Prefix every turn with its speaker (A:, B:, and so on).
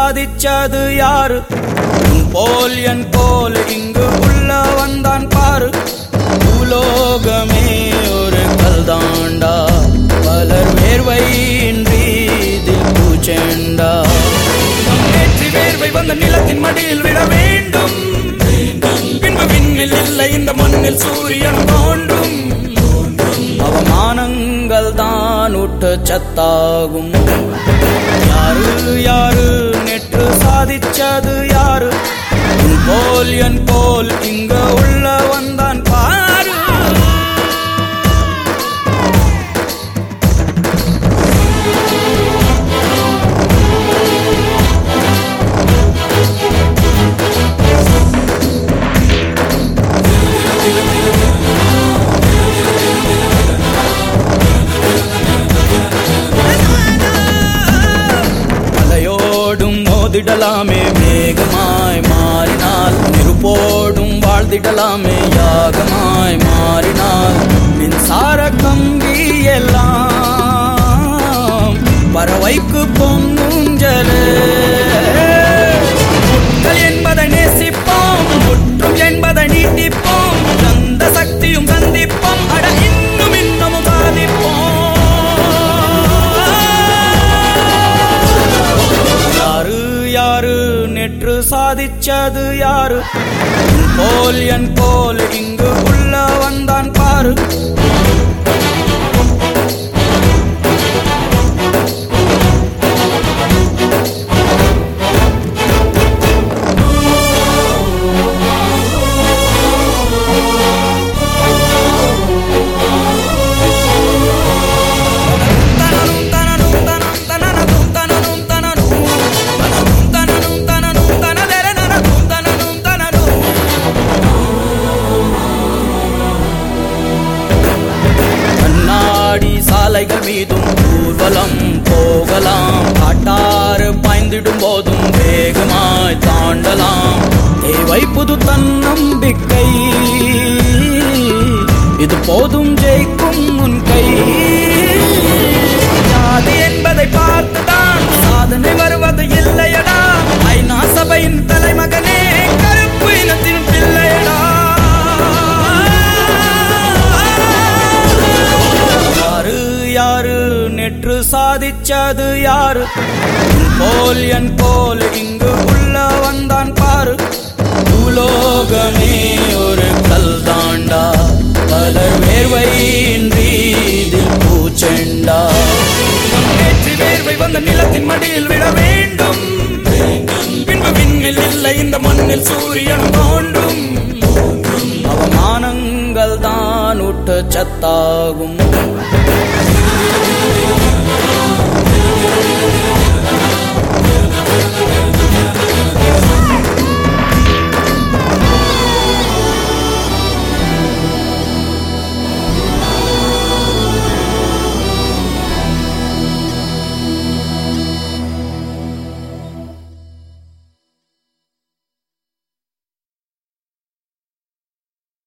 A: சாதிச்சது யாரு உன் போல் என் போல் இங்கு உள்ள வந்தான் பாரு பூலோகமே ஒரு கல்தாண்டா பலர் வேர்வையின்றி இதில் பூச்செண்டா நேற்றி வேர்வை வந்த நிலத்தின் மடியில் விட வேண்டும் பின்பு விண்ணில் இல்லை இந்த மண்ணில் சூரியன் தோன்றும் அவமானங்கள் தான் உட்டு சத்தாகும் யாரு யாரு நேற்று சாதிச்சது யாரு உன் போல் என் போல் இங்க உள்ள வந்தான் பாரு மலையோடும் மோதிடலாமே மேகமாய் மாறினால் நெருப்போடும் வாழ்ந்திடலாமே யாகமாய் மாறினால் மின்சார கம்பி எல்லாம் பறவைக்கு பொங்குஞ்சலே முட்டல் என்பதை நேசிப்போம் குற்றம் என்பதை நீட்டிப்போம் அந்த சக்தியும் சந்திப்போம் அட இன்னும் இன்னமும் சாதிப்போம் யாரு யாரு நேற்று சாதிச்சது யாரு உன் போல் என் போல் இங்கு உள்ள வந்தான் பாரு கண்ணாடி சாலைகள் மீதும் ஊர்வலம் போகலாம் காட்டாறு பாய்ந்திடும் போதும் வேகமாய் தாண்டலாம் தேவை புது தன்னம்பிக்கை இது போதும் ஜெயிக்கும் உன் கை ஜாதி என்பதை பார்த்துதான் சாதனை வருவது இல்லையடா ஐநா சபையின் தலைமகனே கருப்பு இனத்தின் பிள்ளையடா யாரு யாரு நேற்று சாதிச்சது யாரு உன் போல் என் போல் இங்கு உள்ள வந்தான் பாரு பூலோகமே ஒரு கல்தாண்டா பலர் வேர்வையின்றி இதில் பூச்செண்டா நேற்று வேர்வை வந்த நிலத்தின் மடியில் விட வேண்டும் பின்பு விண்ணில் இல்லை இந்த மண்ணில் சூரியன் தோன்றும் அவமானங்கள் தான் உட்டு சத்தாகும்